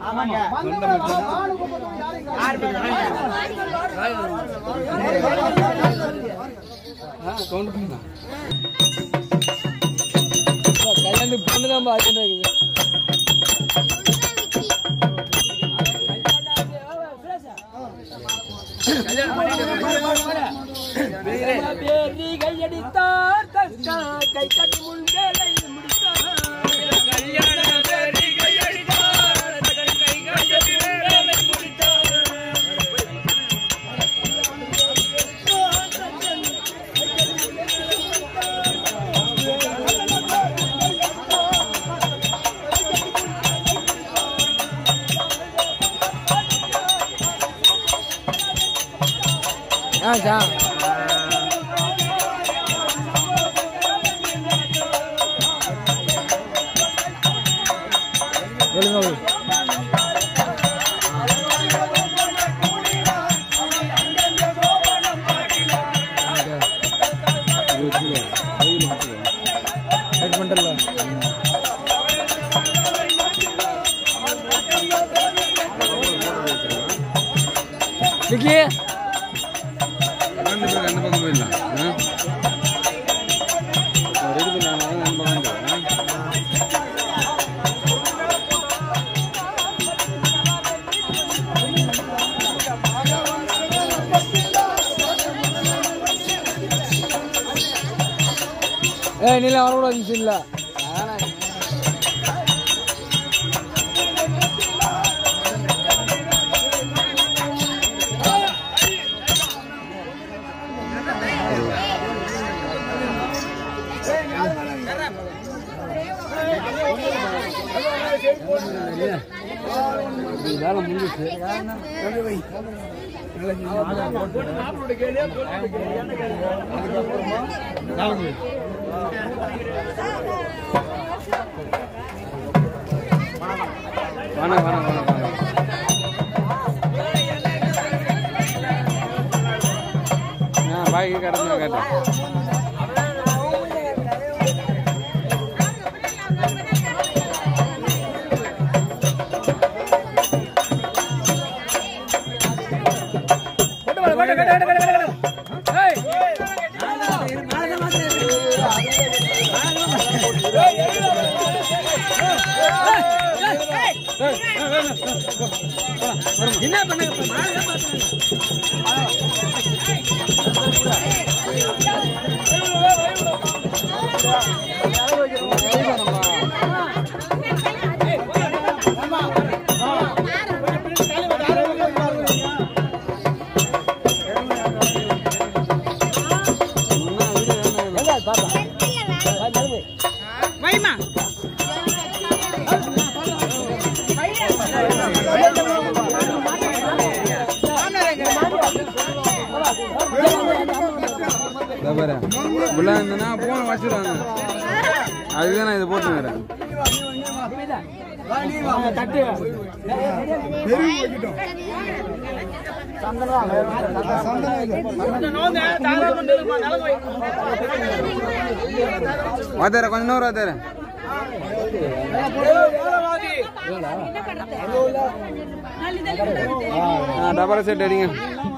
கல்யாணம் பொண்ணு தான் பார்த்துட்டு கையடித்தார் கை கட்டி முன் வேலை ஆ சா ஒழுங்கா கட் பண்ணிட்டல விக்கி ரெண்டு பேரும் ரெண்டு பக்கம் போயிடலாம் ஆ? ரெடி பண்ணாங்க ரெண்டு பக்கம் ஆ? ஏய் நீல வரக்கூடாது இல்ல வேலை முடிஞ்சிச்சு வேணாம் வேணாம் வேணாம் வேணாம் ஆ பாய்க்கு கடந்து கேட்டேன் என்ன பண்ணுங்க வைமா இதோ பாரு உள்ள இருந்தனா போன வச்சிருவாங்க அதுதான் நான் இதை போட்டுக்கிறேன் தட்டு வாத்தார கொஞ்ச நேரம் வாத்தார ஆ டபரா செட் அடிங்க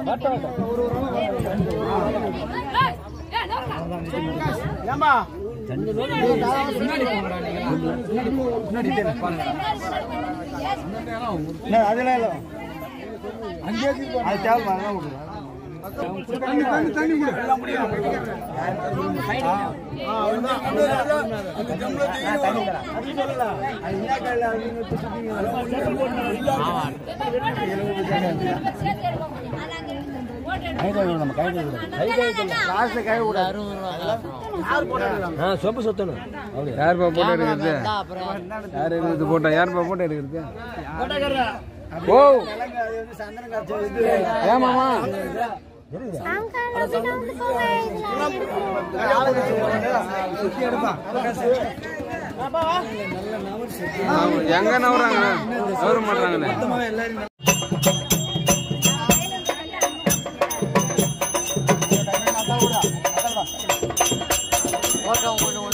சொப்பு சொத்தணும் யாருப்பா போட்டோ எடுக்கிறது யார் எடுக்கிறது போட்டோ யாருப்பா போட்டோ எடுக்கிறது ஓ ஏமாமா எங்க நவறாங்க நவர மாட்டாங்களே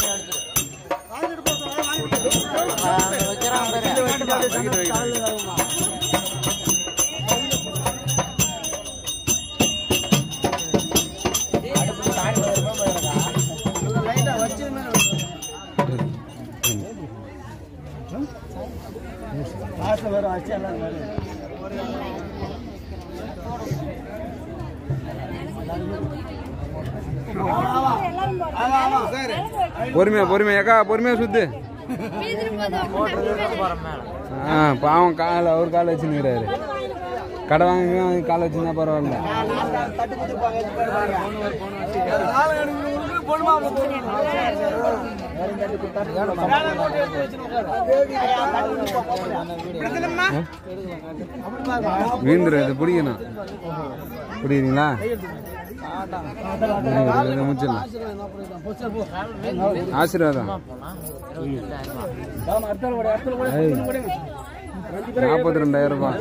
வைக்கிறான் பாரு பொறுமையா பொறுமையா அக்கா பொறுமையா சுத்து ஆ பாவம் கால அவர் காலை வச்சுன்னுக்கிறாரு கடை வாங்கி காலை வச்சுருந்தா பரவாயில்ல வீந்துரு இது பிடிக்கணும் பிடிக்கிறீங்களா இதை முடிச்சிடலாம் ஆசீர்வாதம் நாற்பத்தி ரெண்டாயிரம் ரூபாய்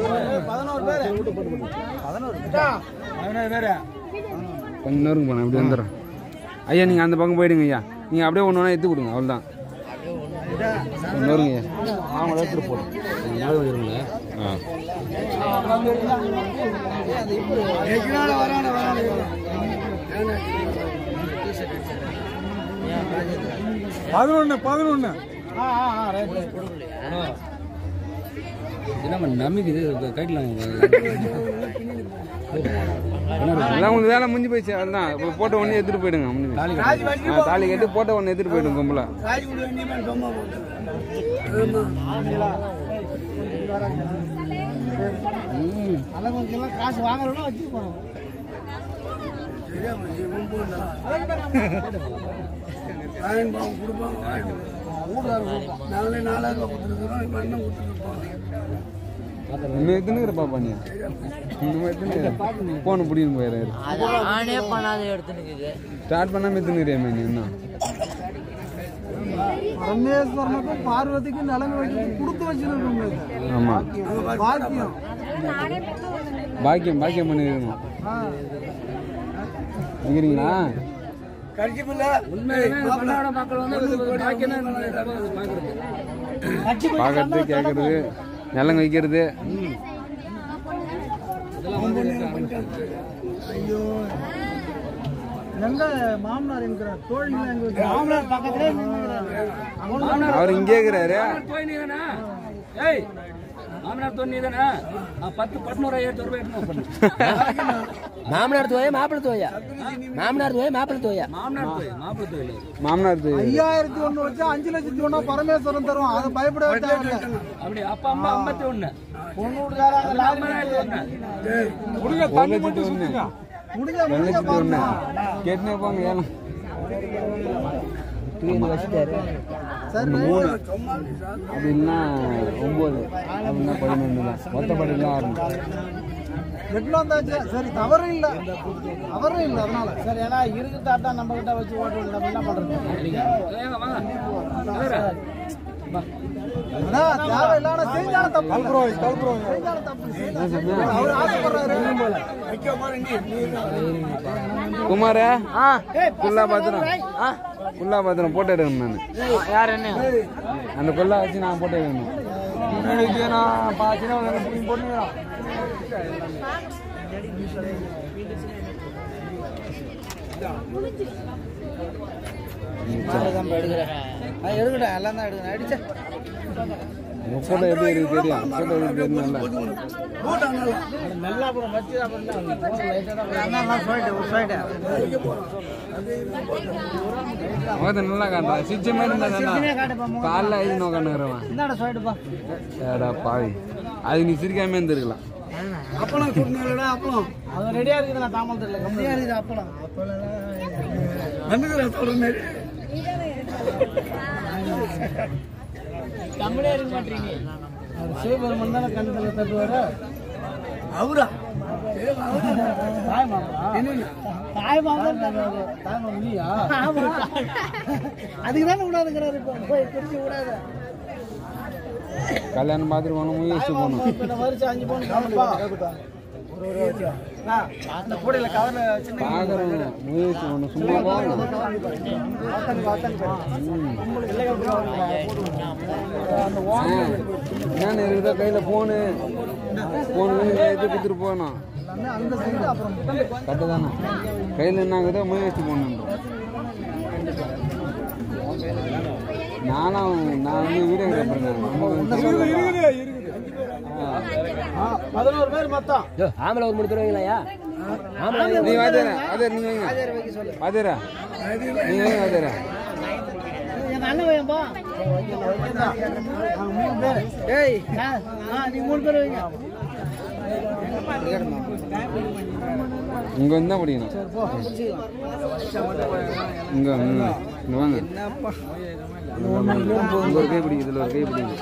கொஞ்ச நேரம் போனேன் அப்படி வந்துடுறேன் ஐயா நீங்கள் அந்த பக்கம் போயிடுங்க ஐயா நீங்கள் அப்படியே ஒன்று ஒன்றா எடுத்து கொடுங்க அவ்வளோதான் கொஞ்ச நேரம் ஐயா அவங்க எடுத்துட்டு போடுங்க ஆ பதினொன்னு பதினொன்னு அதான் உங்களுக்கு வேலை முடிஞ்சு போயிடுச்சு அதுதான் இப்போ போட்ட உடனே எடுத்துட்டு போயிடுங்க முடிஞ்சு போச்சு. ஆ, தாலி கட்டி போட்ட உடனே எடுத்துட்டு போயிடுங்க கும்பலா காசு வாங்கணும்னா வச்சு போறோம் இன்னும் எத்தனை பாப்பா நீ இன்னும் எத்தனை போன பிடின்னு போயிடுறாரு அது ஆனே பண்ணாத எடுத்துனுக்குது ஸ்டார்ட் பண்ணாம எத்தனை நீ இன்னும் பரமேஸ்வரனுக்கும் பார்வதிக்கும் நிலைமை வச்சு கொடுத்து வச்சிருக்கோம் ஆமா பாக்கியம் பாக்கியம் பாக்கியம் பண்ணிருக்கணும் வைக்கிறீங்களா பார்க்கறது கேட்கறது நிலங்க வைக்கிறது எங்க மாமனார் என்கிறார் தோழிகள் எங்க மாமனார் பக்கத்துல அவர் இங்கே இருக்கிறாரு ஏய் மாமனார் தோணி தானே பத்து பத்னூறு ஐயாயிரத்து ரூபாய் எடுத்து பண்ணு மாமனார் தோய மாப்பிள்ளை தோயா மாமனார் தோய மாப்பிள்ளை தோயா மாமனார் தோய் மாப்பிள்ளை தோயில் மாமனார் இது. ஐயாயிரத்தி ஒண்ணு வச்சா அஞ்சு லட்சத்தி ஒண்ணா பரமேஸ்வரன் தருவான் அதை பயப்பட தேவையில்ல அப்படி அப்பா அம்மா ஐம்பத்தி ஒண்ணு ஒரு லட்சத்து ஒண்ணு முடிஞ்ச ரெண்டு லட்சத்து ஒண்ணு கேட்டுனே போங்க ஏலம் ஒண்ணு மூணு அப்படி இல்லைன்னா ஒம்பது அப்படின்னா பதினொன்று தான் மொத்தப்படிலாம் ஆறு எட்டுல வந்தாச்சு சரி தவறு இல்ல தவறு இல்ல அதனால சரி ஏன்னா இருக்கு தாத்தா நம்ம கிட்ட வச்சு ஓட்டு நம்ம என்ன பண்றது அண்ணா, தேவையில்லாத செஞ்சான தப்பு இல்ல. செஞ்சான தப்பு இல்ல. அவர் ஆசைப்படுறாரு குமார குல்லா பாத்திரம் குல்லா பாத்திரம் போட்டோ எடுக்கணும் நான் யார் என்ன அந்த குல்லா வச்சு நான் போட்டோ எடுக்கணும் நான் பாத்தீங்கன்னா போட்டு எடுக்கட்டும் எல்லாம் தான் எடுக்கணும் அடிச்சா உங்க போட்டோ எப்படி இருக்கு தெரியும் போட்டோ எப்படி தெரியும் நல்லா அப்புறம் வச்சு அப்புறம் சொல்லிட்டு ஒரு சொல்லிட்டு அவன் நல்லா காட்டுறான் சிச்ச மாதிரி இருந்தா தானே காலைல ஐదు நோக்கானுறவன் இந்தாடா சொல்லிட்டுப்பா ஏடா பாவி அது நீ சிரிக்காம இருந்திருக்கலாம் அப்பளம் சுடுனா அப்பளம் அது ரெடியா இருக்குது நான் தாமல் தெரியல ரெடியா இருக்குது அப்பளம் வந்துக்கிறேன் சொல்றேன் தமிழே இருக்க மாட்டீங்க சிவபெருமன் தானே கண்ணத்தில் தட்டுவாரு அவரா தாய் மாமா தாய் மாமா தாய் மாமா நீயா அதுக்கு தானே விடாதுங்கிறாரு இப்போ போய் பிரிச்சு விடாத கல்யாணம் பார்த்துட்டு போகணும் முயற்சி போகணும் இந்த வரிசை அஞ்சு பவுன் காணும்பா ஒரு ஒரு வச்சு அந்த கூடையில கவர்ல சின்ன பார்க்குறவங்க முயற்சி போகணும் சும்மா போகணும் வாத்தன் வாத்தன் அந்த என்னென்ன இருக்குதோ கையில் ஃபோனு ஃபோனு இது கொடுத்துட்டு போகணும் எல்லாமே அந்த சைடு அப்புறம் கரெக்டு தானே கையில் என்ன ஆகுதோ முயற்சி போகணும் நானும் நான் வந்து வீடியோ பாருங்க ஆ, பதினோரு பேர் மொத்தம் யோ, ஆம்பளை ஒரு மூணு பேர் வைங்களாயா ஆம்பளை நீ வாத்தியாரா வாத்தியார் நீங்க வைங்க வாத்தியாரா நீங்க வைங்க வாத்தியாரா எங்க அண்ணன் வையம்பா நாங்க மூணு பேர் ஏய் ஆ நீ மூணு பேர் வைங்க இங்க வந்து தான் பிடிக்கணும் இங்க இங்க இங்க வாங்க இங்க ஒரு கை பிடிக்கும் இதுல ஒரு கை பிடிக்கும்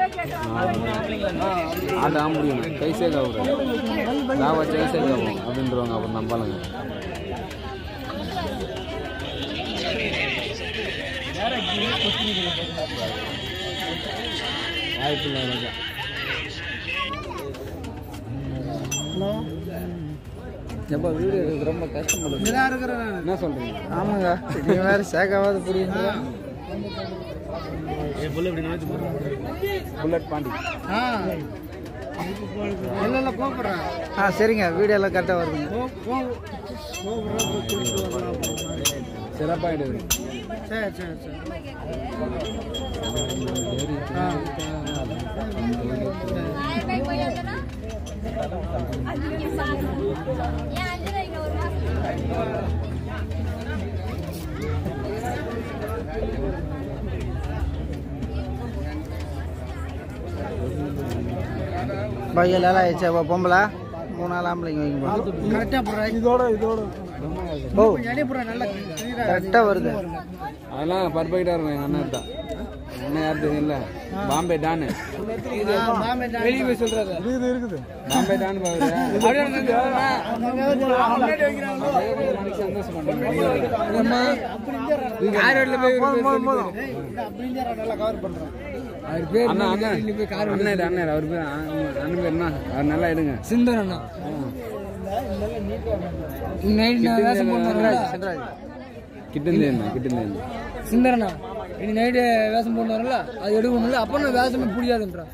ஆட்ட ஆக முடியும் கை சேர்க்க ஆகுது நான் வச்சு கை சேர்க்க ஆகும் அப்படின்றவாங்க அப்புறம் நம்பாளுங்க வாய்ப்பு இல்லை எனக்கு எப்போ வீடியோ எடுக்கிறது ரொம்ப கஷ்டப்படுது இதா இருக்கிறேன் நான். என்ன சொல்றீங்க ஆமாங்க நீ வேற சேக்காவது புரியுது புல்லட் பாண்டி ஆ இல்ல இல்ல கூப்பிடுறேன் ஆ சரிங்க வீடியோ எல்லாம் கரெக்டாக வருதுங்க சிறப்பாக எடுக்குது சரி சரி சரி பையல் எல்லாம் ஆயிடுச்சா பொம்பளை மூணு நாள் ஆம்பளைங்க வைங்க கரெக்டாக போடுறேன் இதோட இதோட ஓ நல்லா கரெக்டாக வருது அதெல்லாம் பர்ஃபெக்டாக இருக்கும் எங்கள் அண்ணன் தான் அண்ணன் யார் தெரியல பாம்பே டானு வெளியே போய் சொல்றாரு இருக்குது இருக்குது பாம்பே டான் நல்லா கவர் பண்றோம் அண்ணா அண்ணன் அண்ணன் அண்ணன் அவர் பேர் அண்ணன் பேர் என்ன அவர் நல்லா எடுங்க சிந்தன் அண்ணா நைட் வேஷம் போடுறாங்க கிட்டந்தே என்ன கிட்டந்தே என்ன சிந்தரண்ணா இன்னைக்கு நைட்டு வேஷம் போடுறாங்கல்ல அது எடுக்கணும்ல அப்போ நான் வேஷமே பிடிக்காதுன்றான்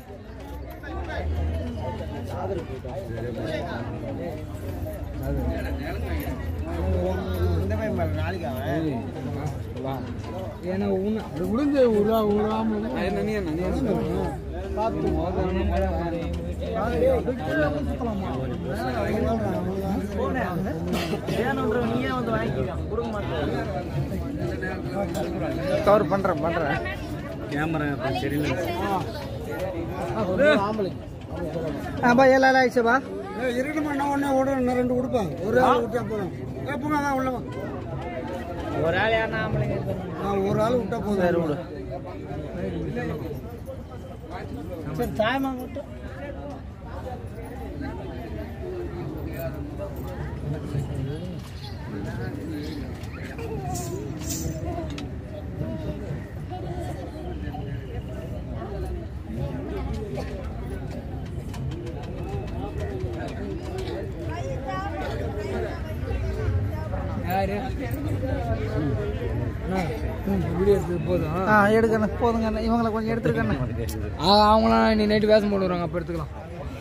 வா ஏன்னா உன்ன அது முடிஞ்ச உருவா உருவாம என்ன நீ என்ன நீ என்ன கவர் பண்றேன் பண்றேன் ஆப்பா ஏழு ஆள் ஆயிடுச்சுப்பா இருக்கணுமா ஒன்று விட இன்னும் ரெண்டு கொடுப்பேன் ஒரு ஆள் விட்டா போதும் எப்பவுமே தான் உள்ளவா ஒரு ஆள் யாருன்னா ஒரு ஆள் விட்டா போதும் சரி விடு சரி தாயமா மட்டும் யாரு வீடியோ எடுத்து போதும் ஆ எடுக்கணும் போதுங்க இவங்களை கொஞ்சம் எடுத்துருக்கண்ணே அவங்களாம் இன்னைக்கு நைட்டு வேஷம் போடுறாங்க அப்போ எடுத்துக்கலாம்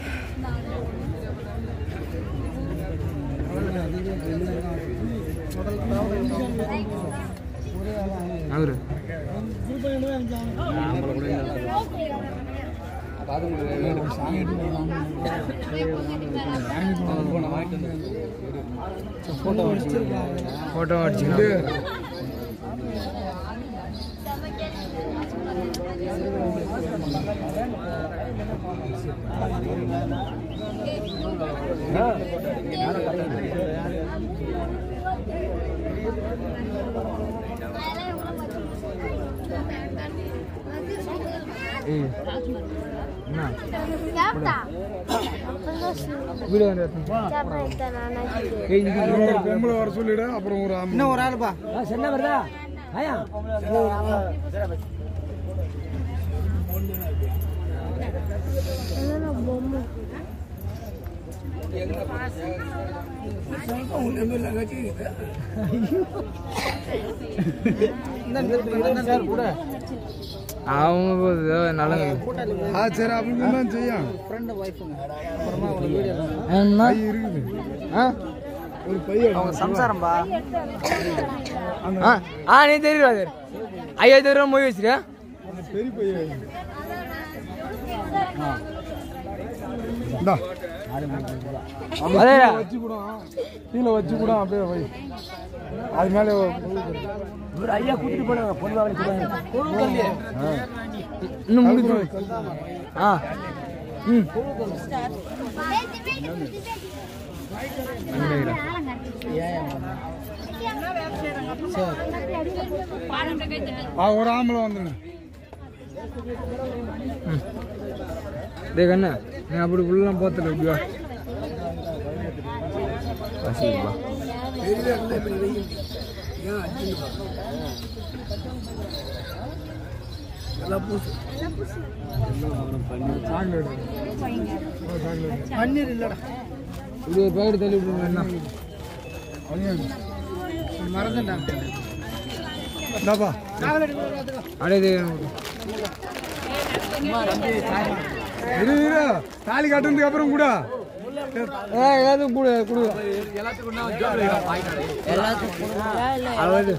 அவரு ஃபோட்டோ அடிச்சுக்கலாம் ஏய் என்ன வீடியோ வந்து ஏய் இது பொம்பளை வர சொல்லிடு அப்புறம் ஒரு இன்னும் ஒரு ஆளுப்பா சென்ன வருதா ஆயா சார் கூட அவங்க போகுது நல்லா ஆ சரி அப்படின்னு தான் செய்யும் ஃப்ரெண்டு ஒய்ஃபுங்க அப்புறமா உங்களுக்கு வீடியோ என்ன இருக்குது ஆ ஒரு பையன் அவங்க சம்சாரம்பா ஆ ஆ நீ தெரியாது ஐயாயிரத்தி ரூபா மொய் வச்சிருக்கா பெரிய பையன் இந்தா அதேடா. வச்சு கூட கீழே வச்சு கூட அப்படியே வை அது மேலே ஒரு ஐயா கூட்டிட்டு போனாங்க பொண்ணு வாங்கி இன்னும் முடிச்சு ஆ ம் ஆ ஒரு ஆம்பளை வந்துடுங்க டே கண்ணா நீ அப்படி உள்ளலாம் போத்துல இப்படியா பன்னீர் இல்லடா இப்படி ஒரு பேக்கெட் தள்ளி விட்டுருங்க என்ன மறந்துட்டா இந்தாப்பா அடையே இரு இரு தாலி கட்டுறதுக்கு அப்புறம் கூட ஏ எல்லாத்துக்கும் கூட கொடு அதாவது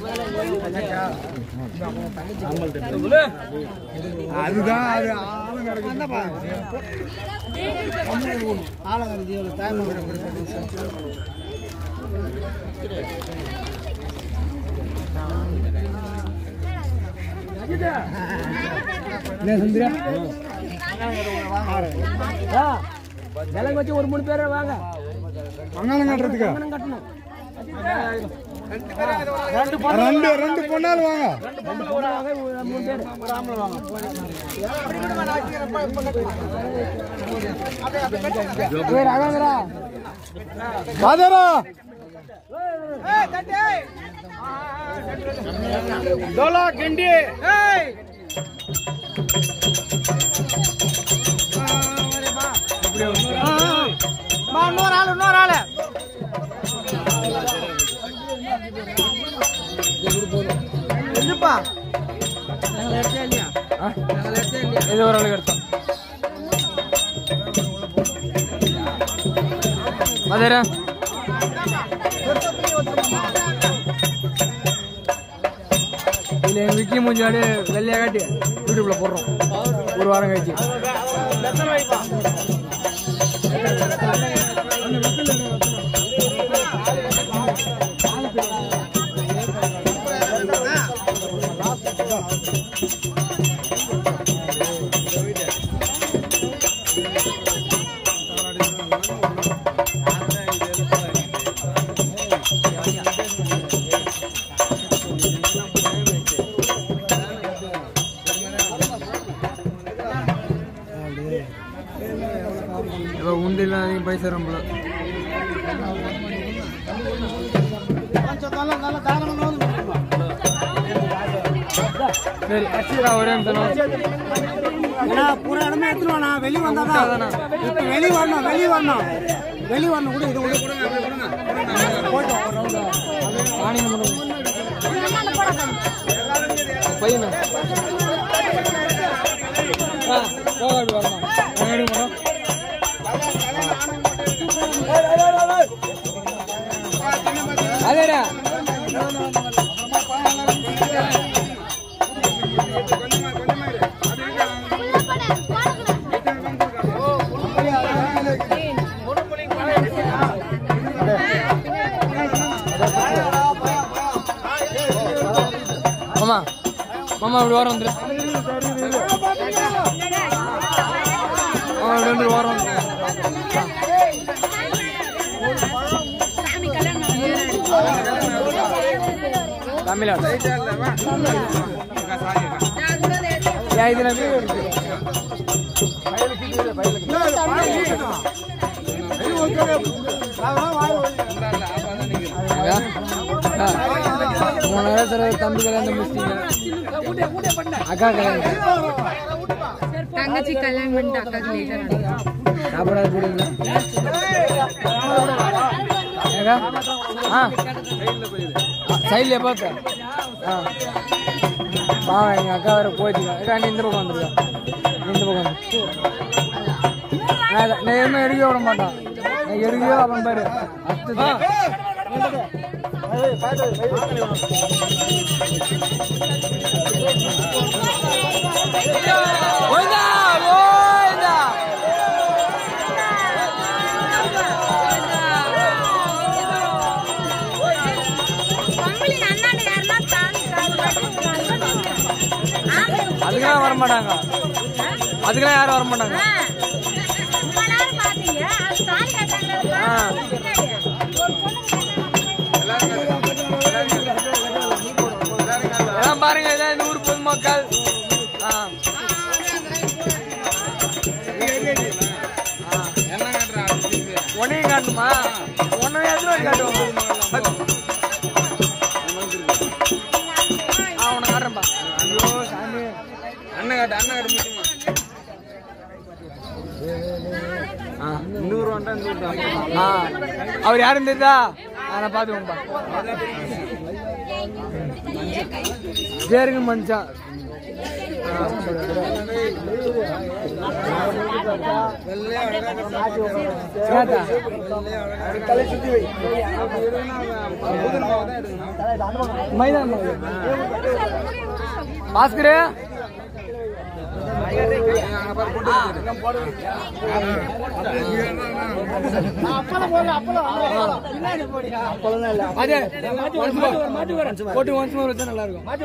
அதுதான் அது ஆழம் கிடக்கு ஆழம் கிடக்கு டைம் என்ன சுந்தரா விலங்கு வச்சு ஒரு மூணு பேர் வாங்க மங்காளம் கட்டுறதுக்கா கட்டணும் ரெண்டு ரெண்டு பொண்ணாலும் வாங்க மூணு பேர் பாதரா தோலா கிண்டி இன்னொரு ஆள் இன்னொரு ஆள் என்னப்பா இது ஒரு ஆளுக்கு எடுத்தோம் அதேரா இதுல விக்கி மூஞ்சாடு வெள்ளையா காட்டி யூடியூப்ல போடுறோம் ஒரு வாரம் கழிச்சு இப்போ உண்டியில் அதிகம் பைசா ரொம்ப சரி அச்சுடா ஒரே நிமிஷம் பூரா இடமே எடுத்துருவானா வெளியே வந்தாதான் இப்ப வெளியே வரணும் வெளியே வரணும் வெளியே வரணும் கூட இது உள்ள பையனா ஆ போகாது வரணும் எடுக்க மாட்டோம் அதேடா மாமா மாமா இப்படி ஓரம் வந்துரு மாமா இப்படி வந்து ஓரம் வந்துரு தமிழா ஏன் இதுல வீடியோ இருக்கு மூணு நேரத்தில் தம்பி கல்யாணம் முடிச்சிட்டீங்க அக்கா கல்யாணம் தங்கச்சி கல்யாணம் பண்ணிட்டு அக்காக்கு லேட்டர் சாப்பிடாத போடுங்க ஏக்கா ஆ சைடில் பார்த்த ஆ பாவம் எங்கள் அக்கா வேறு போயிடுச்சுங்க ஏக்கா நீ இந்த பக்கம் வந்துருக்கா நீ இந்த பக்கம் வந்து நான் இதை- நான் எதுவுமே எடுக்க விட மாட்டான் நான் எடுக்கவே அவன் பாரு அடுத்தது கோவிந்தா கோவிந்தா பொம்பளைங்க அண்ணாண்டு யாருன்னா தாலி அதுக்கெல்லாம் வர மாட்டாங்க அதுக்கெல்லாம் யாரும் வர மாட்டாங்க ரொம்ப நேரம் பாத்தீங்க அது தாலி கட்டாங்க ஆ. எல்லாம் பாருங்க இதான் இந்த ஊர் பொதுமக்கள் ஆ. உன்னையும் காட்டுமா உன்னை எத்தனை காட்டுவோம் ஆ உன்னை காட்டுறேன்பா ஐயோ சாமி அண்ணன் காட்டு அண்ணன் காட்டு முக்கியமா ஆ நூறு வண்டா நூறு ஆ அவர் யாரும் தெரியுதா நான் பார்த்துக்கோம்பா பேருங்க மனுஷன் சேத்தா மைதான் பாஸ்கரு அதே போட்டு ஒன்ஸ் மோர் வச்சா நல்லா இருக்கும்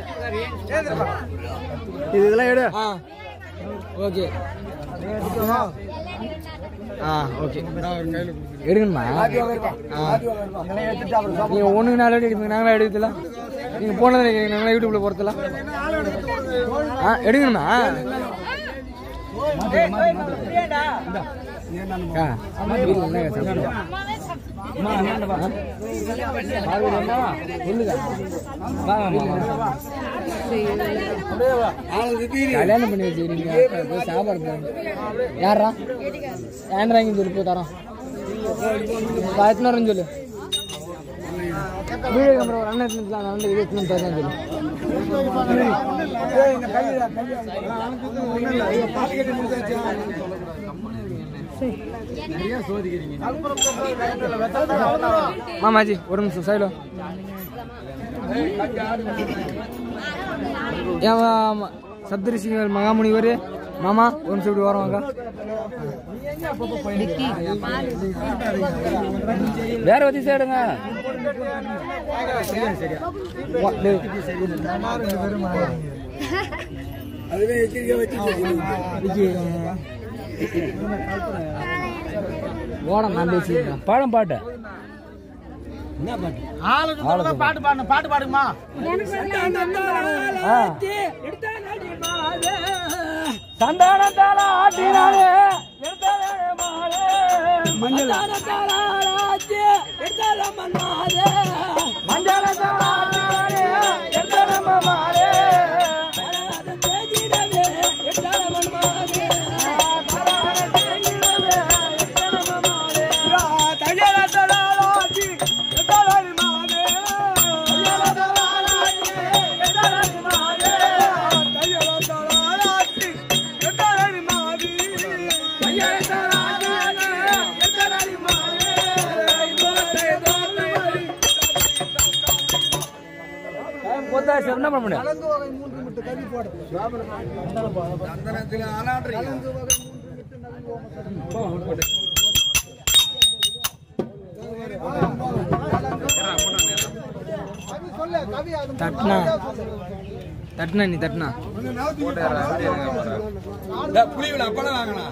இது இதெல்லாம் எடு ஆ ஓகே ஆ ஓகே எடுக்கணுமா நீங்க ஒண்ணுக்கு நாலு அடி எடுப்பீங்க நாங்களா எடுக்கல நீங்க போனது நினைக்கிறீங்க நாங்களா யூடியூப்ல போறதுல ஆ எடுக்கணுமா அக்கா, வீட்டுல என்னங்க சாப்பிடுறோம்? கல்யாணம் பண்ணி வச்சுக்கிறீங்க போய் சாப்பாடு போறீங்க யாரா ஏன்றாங்க சொல்லி போய் தரோம் எத்தனை வரேன்னு சொல்லு வீடியோ கேமரா ஒரு அண்ணன் எடுத்துட்டு அந்த அண்ணன் இது எடுத்துன்னு தரேன் சொல்லு மாமாஜி ஒரு நிமிஷம் சைடு ஏன் சப்தரிசிகள் மகாமுனிவர் மாமா ஒரு நிமிஷம் இப்படி வருவாங்க வேற வச்சு சேடுங்க ஓடம் நான் பேசிக்கிறேன் பழம் பாட்டு பாட்டு பாடணும் பாட்டு பாடுமா சந்தானத்தால ஆட்டினாலே எடுத்தாலே மாலே மஞ்சள் ஆச்சு எடுத்தால மண்ணாலே மஞ்சள் ஆட்டினாலே எடுத்தால மாலே என்ன பண்ண முடியும் தட்னா தட்னா நீ தட்னா புளிவில் அப்பளம் வாங்கலாம்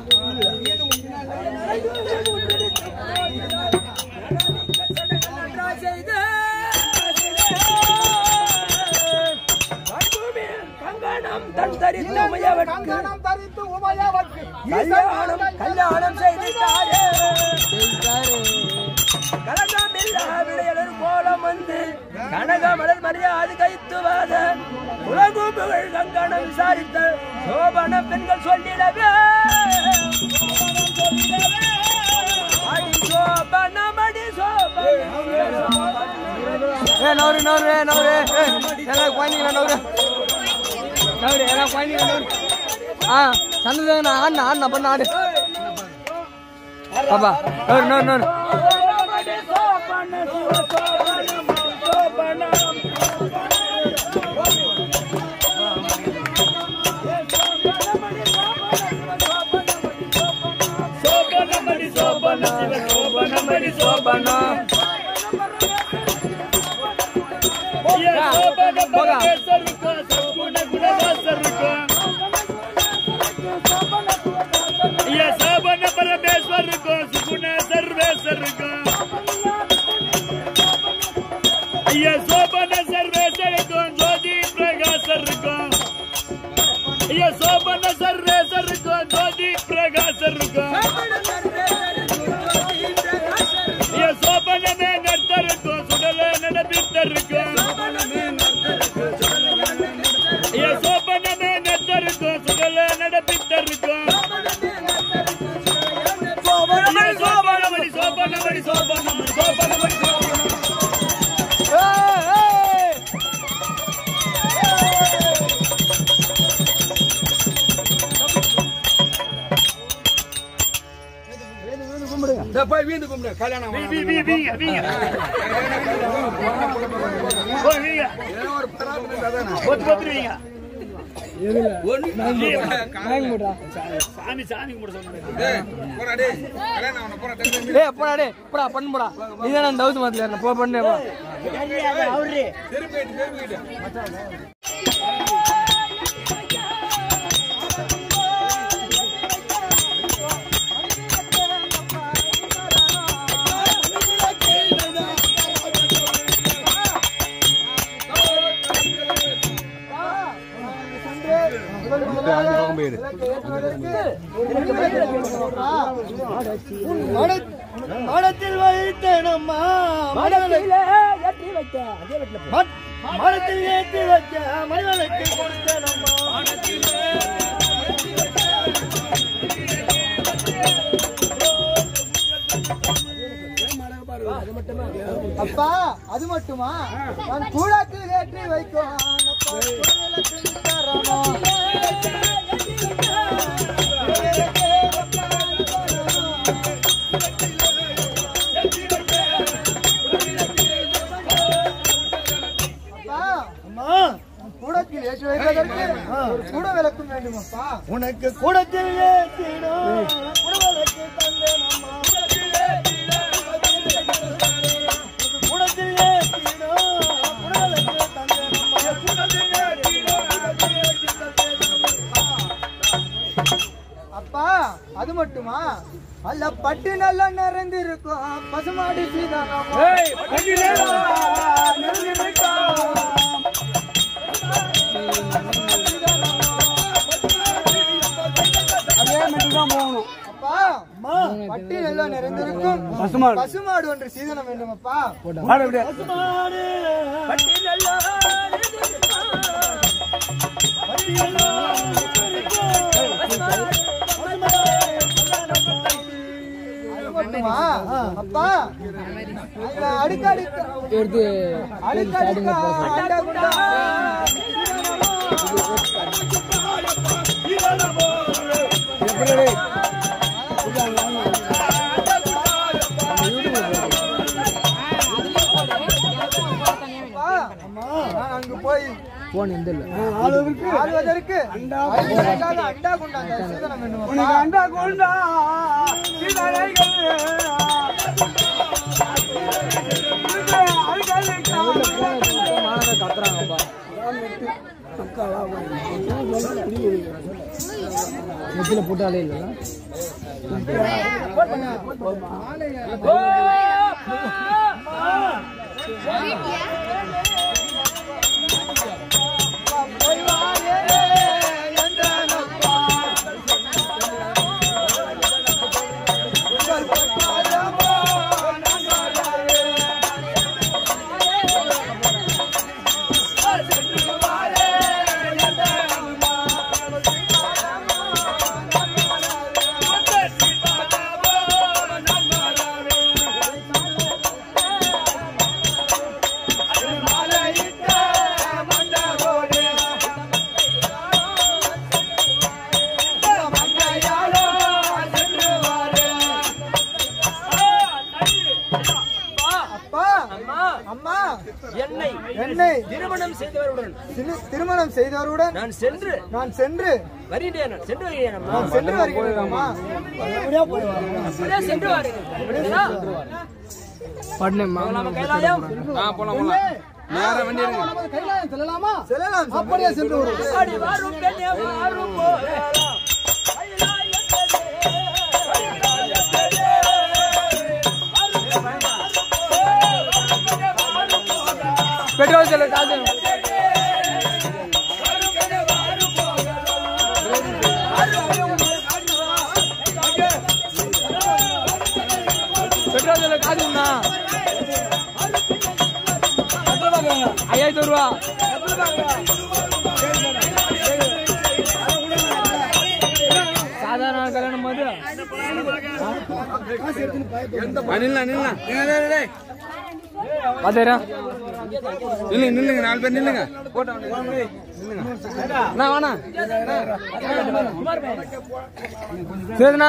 கங்கணம் தன் தரித்து உமையவர்க்கு கல்யாணம் கல்யாணம் செய்தாரே கலகமில்லா விளையலர் கோலம் வந்து கனகமலர் மரியாதை கைத்துவாத உலகு புகழ் கங்கணம் விசாரித்த சோபன பெண்கள் சொல்லிடவே அடி சோபனம் அடி சோபனம் ஏ நவரு நவரு ஏ நவரு ஏ எல்லாம் குழந்தைங்களா நவரு நவரு எல்லாம் குழந்தைங்களா நவரு ஆ சந்தோஷம் ஆடு ஆடு பண்ண ஆடு பாப்பா நவரு நவரு நவரு அடி சோபனம் சோபனம் சோபனம் சோபனமணி சோபன சிவ சோபனமணி சோபன ஐயா சோபன பரமேஸ்வருக்கும் சகுண குணவாசருக்கும் ஐயா சோபன பரமேஸ்வருக்கும் சுகுண சர்வேஸ்வருக்கும் ஐயா சோபன சர்வேஸ்வருக்கும் ஜோதி பிரகாசருக்கும் ஐயா சோபன சர்வேஸ்வருக்கும் ஜோதி பிரகாசருக்கும் ஐயா சோபனமே நர்த்தருக்கும் சுடல நடப்பித்தருக்கும் ஐயா சோபனமே நர்த்தருக்கும் சுடல நடப்பித்தருக்கும் ஐயா சோபனமணி சோபனமணி சோபனமணி சோபனமணி சோபனமணி போய் வீந்து கும்பிடு கல்யாணம் வீ- வீ- வீ- வீங்க, வீங்க. போய் வீங்க. ஒரு பிரார்த்தனை அதானே. பொத்து பொத்து வீங்க. வாங்கி போடுறா சாமி சாமி கும்பிட சொன்னேன் டேய், போடா டேய். கல்யாணம் அவனை போடா, டேய், டேய். டேய் போடா டேய் போடா பண்ணு போடா நீ தானே அந்த தௌசண்ட் மாத்தில இருந்த போ பண்ணு போ திருப்பிட்டு, திருப்பிட்டு. மடத்தில் வைத்தேனம்மா மடத்தில் ஏற்றி வைக்க மடத்தில் ஏற்றி வைக்க மனிதனுக்கு கொடுத்தேனம்மா அப்பா அது மட்டுமா நான் கூடாத்தில் ஏற்றி வைக்கும் அப்பா, குடவிளக்கில் தரமா. அப்பா, அம்மா, கூடத்தில் ஏற்றி வைப்பதற்கு ஒரு கூட விளக்கும் வேண்டும் அப்பா உனக்கு கூடத்தில் ஏற்றிடும் குடவிளக்கு தந்தேன் அம்மா கூடத்தில் ஏற்றிடும் குடவிளக்கு தந்தேன் அப்பா அது மட்டுமா அல்ல பட்டு நல்லா நிறைந்திருக்கும் பசுமாடு சீதாராமா அப்பா பட்டி எல்லாம் நிறைந்திருக்கும் பசுமாடு பசுமாடு ஒன்று சீதனம் வேண்டும் அப்பா பசுமாடு அது மட்டுமா? அப்பா அதுல அடுக்கடுக்க எடுத்து அடுக்கடுக்க அண்டா குண்டா அப்பா, நான் அங்கு போய் போன் எந்த இல்ல ஆளுவதற்கு ஐம்பதுக்காக அண்டா குண்டாங்க சீதனம் வேண்டும் அண்டா குண்டா கத்துறாங்கப்பா நெத்தில போட்டாலே இல்லைல்ல ஐயா என்னை திருமணம் செய்தவருடன் திரு- திருமணம் செய்தவருடன் நான் சென்று நான் சென்று வருகிறேன் நான் சென்று வருகிறேன் அம்மா. நான் சென்று வருகிறேனாமா அப்படியே சென்று வருகிறேன் பட்னு நம்ம கைலாயம் நேரம் வண்டி கைலாயம் செல்லலாமா செல்லலாம் அப்படியே சென்று வருவோம் அடி வரும் பெண்ணே வரும் போகலாம். பெட்ரோல் செல்லு காசு பெட்ரோல் செல்லு காசுண்ணா ஐயாயிரத்தி ரூபா சாதாரண ஆள் கல்யாணம் போது பாத்தேரா நில்லுங்க நில்லுங்க நாலு பேர் நில்லுங்க அண்ணா வாண்ணா சரிண்ணா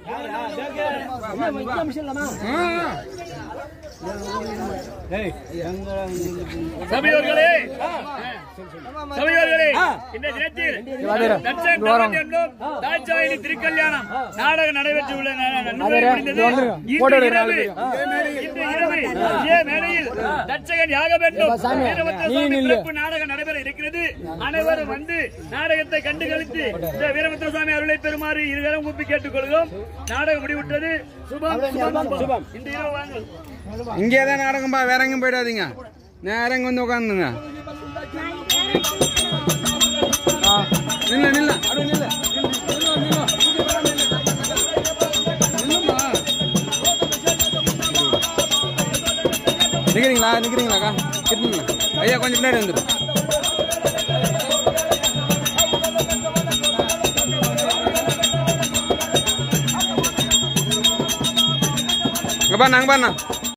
சபையோர்களே சபையோர்களே இந்த தினத்தில் வாதேரா தட்சன் வரோம் என்னும் தாட்சாயினி திருக்கல்யாணம் நாடகம் நடைபெற்றுள்ள ந- ந- நன்மை வாதேரா முடிந்தது. இது வந்துருங்க இன்று போட்டோ இரவு எடுக்கிறாங்க இன்று இரவு இதே மேடையில் தட்சகன் யாகபெண்டும் ஏப்பா சாமி, வீரபத்ர நீ சுவாமி நில்லு. பிறப்பு நாடகம் நடைபெற இருக்கிறது அனைவரும் வந்து நாடகத்தை கண்டு கழித்து இந்த வீரபத்ர சுவாமி அருளை பெறுமாறு இருவரும் கூப்பி கேட்டுக்கொள்கிறோம் நாடகம் முடிவுற்றது சுபம் சுபம் சுபம் இன்று இரவு வாங்கள் இங்கே தான் நாடகம்பா வேற எங்கேயும் போயிடாதீங்க நேரம் இங்க வந்து உட்காந்துங்க நில்ல நில்ல அடு நில்ல நிக்கிறீங்களா நிக்கிறீங்களாக்கா கிட்டுங்களா ஐயா கொஞ்சம் பின்னாடி வந்துடும் இங்க பாருண்ணா அங்க பாருண்ணா